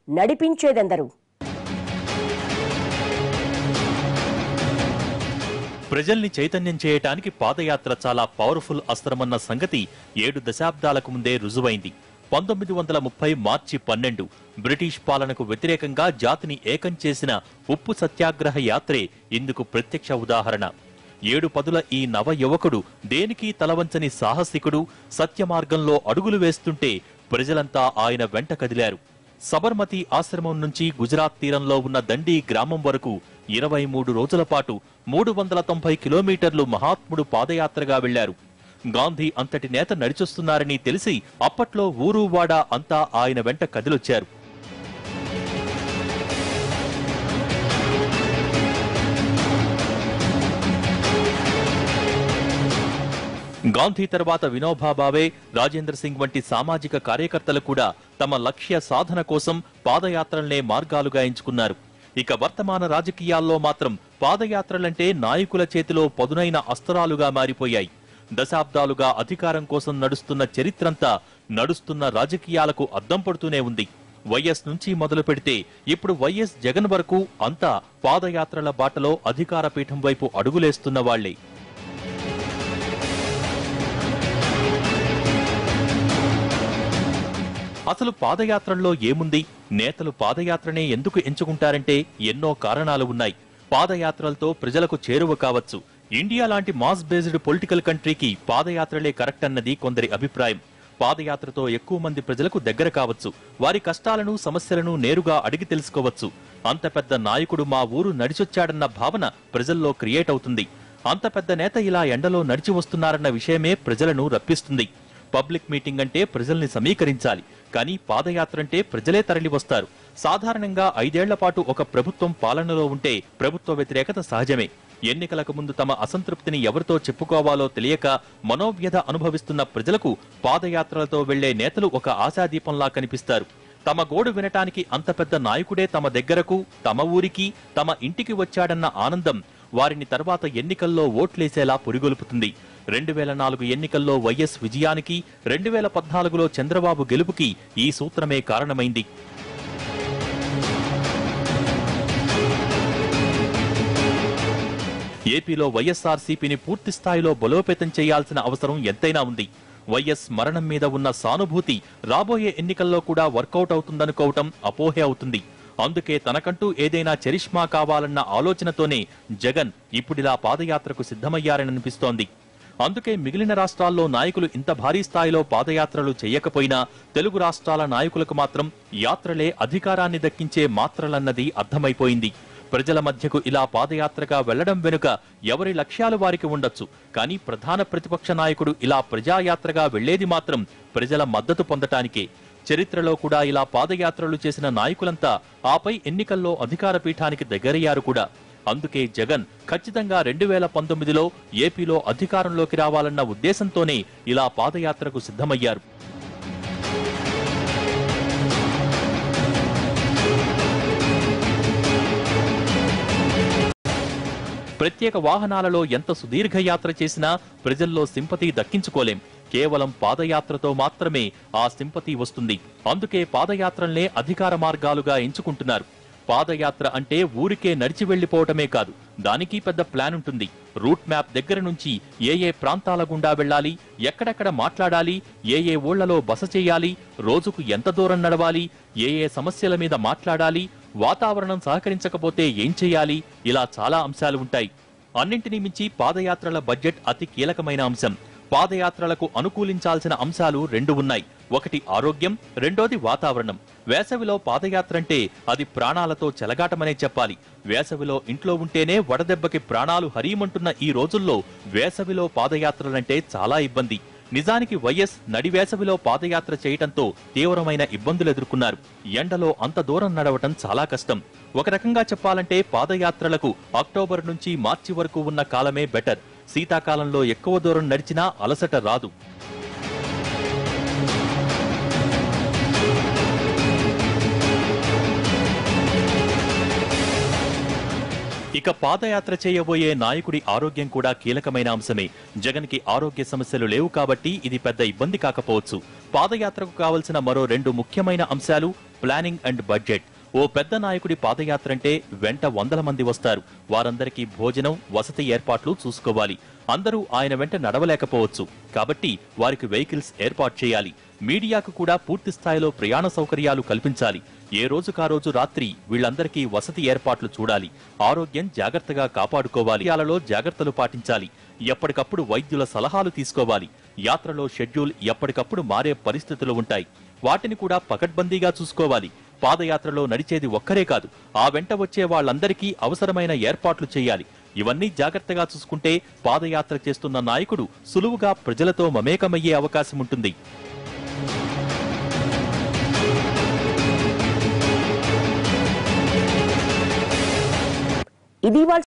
నడిపించేదెందరు ప్రజల్ని చైతన్యం చేయటానికి పాదయాత్ర చాలా పవర్ఫుల్ అస్త్రమన్న సంగతి ఏడు దశాబ్దాలకు ముందే రుజువైంది పంతొమ్మిది వందల ముప్పై మార్చి పన్నెండు బ్రిటిష్ పాలనకు వ్యతిరేకంగా జాతిని ఏకం చేసిన ఉప్పు సత్యాగ్రహ యాత్రే ఇందుకు ప్రత్యక్ష ఉదాహరణ ఏడు పదుల ఈ నవ యువకుడు దేనికి తలవంచని సాహసికుడు సత్య మార్గంలో అడుగులు వేస్తుంటే ప్రజలంతా ఆయన వెంట కదిలారు సబర్మతి ఆశ్రమం నుంచి గుజరాత్ తీరంలో ఉన్న దండి గ్రామం వరకు ఇరవై మూడు రోజుల పాటు మూడు వందల తొంభై కిలోమీటర్లు మహాత్ముడు పాదయాత్రగా వెళ్లారు గాంధీ అంతటి నేత నడిచొస్తున్నారని తెలిసి అప్పట్లో ఊరు వాడ అంతా ఆయన వెంట కదిలొచ్చారు గాంధీ తర్వాత వినోబా భావే రాజేంద్ర సింగ్ వంటి సామాజిక కార్యకర్తలు కూడా తమ లక్ష్య సాధన కోసం పాదయాత్రలనే మార్గాలుగా ఎంచుకున్నారు ఇక వర్తమాన రాజకీయాల్లో మాత్రం పాదయాత్రలంటే నాయకుల చేతిలో పదునైన అస్త్రాలుగా మారిపోయాయి దశాబ్దాలుగా అధికారం కోసం నడుస్తున్న చరిత్రంతా నడుస్తున్న రాజకీయాలకు అద్దం పడుతూనే ఉంది వైఎస్ నుంచి మొదలు పెడితే ఇప్పుడు వైఎస్ జగన్ వరకు అంతా పాదయాత్రల బాటలో అధికార పీఠం వైపు అడుగులేస్తున్న వాళ్లే అసలు పాదయాత్రల్లో ఏముంది నేతలు పాదయాత్రనే ఎందుకు ఎంచుకుంటారంటే ఎన్నో కారణాలు ఉన్నాయి పాదయాత్రలతో ప్రజలకు చేరువ కావచ్చు ఇండియా లాంటి మాస్ బేస్డ్ పొలిటికల్ కంట్రీకి పాదయాత్రలే కరెక్ట్ అన్నది కొందరి అభిప్రాయం పాదయాత్రతో ఎక్కువ మంది ప్రజలకు దగ్గర కావచ్చు వారి కష్టాలను సమస్యలను నేరుగా అడిగి తెలుసుకోవచ్చు అంత పెద్ద నాయకుడు మా ఊరు నడిచొచ్చాడన్న భావన ప్రజల్లో క్రియేట్ అవుతుంది అంత పెద్ద నేత ఇలా ఎండలో నడిచి వస్తున్నారన్న విషయమే ప్రజలను రప్పిస్తుంది పబ్లిక్ మీటింగ్ అంటే ప్రజల్ని సమీకరించాలి కానీ పాదయాత్ర అంటే ప్రజలే తరలి వస్తారు సాధారణంగా ఐదేళ్ల పాటు ఒక ప్రభుత్వం పాలనలో ఉంటే ప్రభుత్వ వ్యతిరేకత సహజమే ఎన్నికలకు ముందు తమ అసంతృప్తిని ఎవరితో చెప్పుకోవాలో తెలియక మనోవ్యధ అనుభవిస్తున్న ప్రజలకు పాదయాత్రలతో వెళ్లే నేతలు ఒక ఆశాదీపంలా కనిపిస్తారు తమ గోడు వినటానికి అంత పెద్ద నాయకుడే తమ దగ్గరకు తమ ఊరికి తమ ఇంటికి వచ్చాడన్న ఆనందం వారిని తర్వాత ఎన్నికల్లో ఓట్లేసేలా పురిగొల్పుతుంది రెండు వేల నాలుగు ఎన్నికల్లో వైఎస్ విజయానికి రెండు వేల పద్నాలుగులో చంద్రబాబు గెలుపుకి ఈ సూత్రమే కారణమైంది ఏపీలో వైఎస్ఆర్సీపీని పూర్తి స్థాయిలో బలోపేతం చేయాల్సిన అవసరం ఎంతైనా ఉంది వైఎస్ మరణం మీద ఉన్న సానుభూతి రాబోయే ఎన్నికల్లో కూడా వర్కౌట్ అవుతుందనుకోవటం అపోహే అవుతుంది అందుకే తనకంటూ ఏదైనా చరిష్మా కావాలన్న ఆలోచనతోనే జగన్ ఇప్పుడిలా పాదయాత్రకు సిద్ధమయ్యారననిపిస్తోంది అందుకే మిగిలిన రాష్ట్రాల్లో నాయకులు ఇంత భారీ స్థాయిలో పాదయాత్రలు చేయకపోయినా తెలుగు రాష్ట్రాల నాయకులకు మాత్రం యాత్రలే అధికారాన్ని దక్కించే మాత్రలన్నది అర్థమైపోయింది ప్రజల మధ్యకు ఇలా పాదయాత్రగా వెళ్లడం వెనుక ఎవరి లక్ష్యాలు వారికి ఉండొచ్చు కానీ ప్రధాన ప్రతిపక్ష నాయకుడు ఇలా ప్రజాయాత్రగా వెళ్లేది మాత్రం ప్రజల మద్దతు పొందటానికే చరిత్రలో కూడా ఇలా పాదయాత్రలు చేసిన నాయకులంతా ఆపై ఎన్నికల్లో అధికార పీఠానికి దగ్గరయ్యారు కూడా అందుకే జగన్ ఖచ్చితంగా రెండు వేల పంతొమ్మిదిలో ఏపీలో అధికారంలోకి రావాలన్న ఉద్దేశంతోనే ఇలా పాదయాత్రకు సిద్ధమయ్యారు ప్రత్యేక వాహనాలలో ఎంత సుదీర్ఘ యాత్ర చేసినా ప్రజల్లో సింపతి దక్కించుకోలేం కేవలం పాదయాత్రతో మాత్రమే ఆ సింపతి వస్తుంది అందుకే పాదయాత్రల్నే అధికార మార్గాలుగా ఎంచుకుంటున్నారు పాదయాత్ర అంటే ఊరికే నడిచి వెళ్లిపోవటమే కాదు దానికి పెద్ద ప్లాన్ ఉంటుంది రూట్ మ్యాప్ దగ్గర నుంచి ఏ ఏ ప్రాంతాల గుండా వెళ్ళాలి ఎక్కడెక్కడ మాట్లాడాలి ఏ ఏ ఊళ్లలో బస చేయాలి రోజుకు ఎంత దూరం నడవాలి ఏ ఏ సమస్యల మీద మాట్లాడాలి వాతావరణం సహకరించకపోతే ఏం చేయాలి ఇలా చాలా అంశాలు ఉంటాయి అన్నింటినీ మించి పాదయాత్రల బడ్జెట్ అతి కీలకమైన అంశం పాదయాత్రలకు అనుకూలించాల్సిన అంశాలు రెండు ఉన్నాయి ఒకటి ఆరోగ్యం రెండోది వాతావరణం వేసవిలో పాదయాత్ర అంటే అది ప్రాణాలతో చెలగాటమనే చెప్పాలి వేసవిలో ఇంట్లో ఉంటేనే వడదెబ్బకి ప్రాణాలు హరీమంటున్న ఈ రోజుల్లో వేసవిలో పాదయాత్రలంటే చాలా ఇబ్బంది నిజానికి వైఎస్ నడి వేసవిలో పాదయాత్ర చేయటంతో తీవ్రమైన ఇబ్బందులు ఎదుర్కొన్నారు ఎండలో అంత దూరం నడవటం చాలా కష్టం ఒక రకంగా చెప్పాలంటే పాదయాత్రలకు అక్టోబర్ నుంచి మార్చి వరకు ఉన్న కాలమే బెటర్ శీతాకాలంలో ఎక్కువ దూరం నడిచినా అలసట రాదు ఇక పాదయాత్ర చేయబోయే నాయకుడి ఆరోగ్యం కూడా కీలకమైన అంశమే జగన్ కి ఆరోగ్య సమస్యలు లేవు కాబట్టి ఇది పెద్ద ఇబ్బంది కాకపోవచ్చు పాదయాత్రకు కావలసిన మరో రెండు ముఖ్యమైన అంశాలు ప్లానింగ్ అండ్ బడ్జెట్ ఓ పెద్ద నాయకుడి పాదయాత్ర అంటే వెంట వందల మంది వస్తారు వారందరికీ భోజనం వసతి ఏర్పాట్లు చూసుకోవాలి అందరూ ఆయన వెంట నడవలేకపోవచ్చు కాబట్టి వారికి వెహికల్స్ ఏర్పాటు చేయాలి మీడియాకు కూడా పూర్తి స్థాయిలో ప్రయాణ సౌకర్యాలు కల్పించాలి ఏ రోజుకా రోజు రాత్రి వీళ్ళందరికీ వసతి ఏర్పాట్లు చూడాలి ఆరోగ్యం జాగ్రత్తగా కాపాడుకోవాలి యాలలో జాగ్రత్తలు పాటించాలి ఎప్పటికప్పుడు వైద్యుల సలహాలు తీసుకోవాలి యాత్రలో షెడ్యూల్ ఎప్పటికప్పుడు మారే పరిస్థితులు ఉంటాయి వాటిని కూడా పకడ్బందీగా చూసుకోవాలి పాదయాత్రలో నడిచేది ఒక్కరే కాదు ఆ వెంట వచ్చే వాళ్ళందరికీ అవసరమైన ఏర్పాట్లు చేయాలి ఇవన్నీ జాగ్రత్తగా చూసుకుంటే పాదయాత్ర చేస్తున్న నాయకుడు సులువుగా ప్రజలతో మమేకమయ్యే అవకాశం ఉంటుంది ఇది వాళ్ళ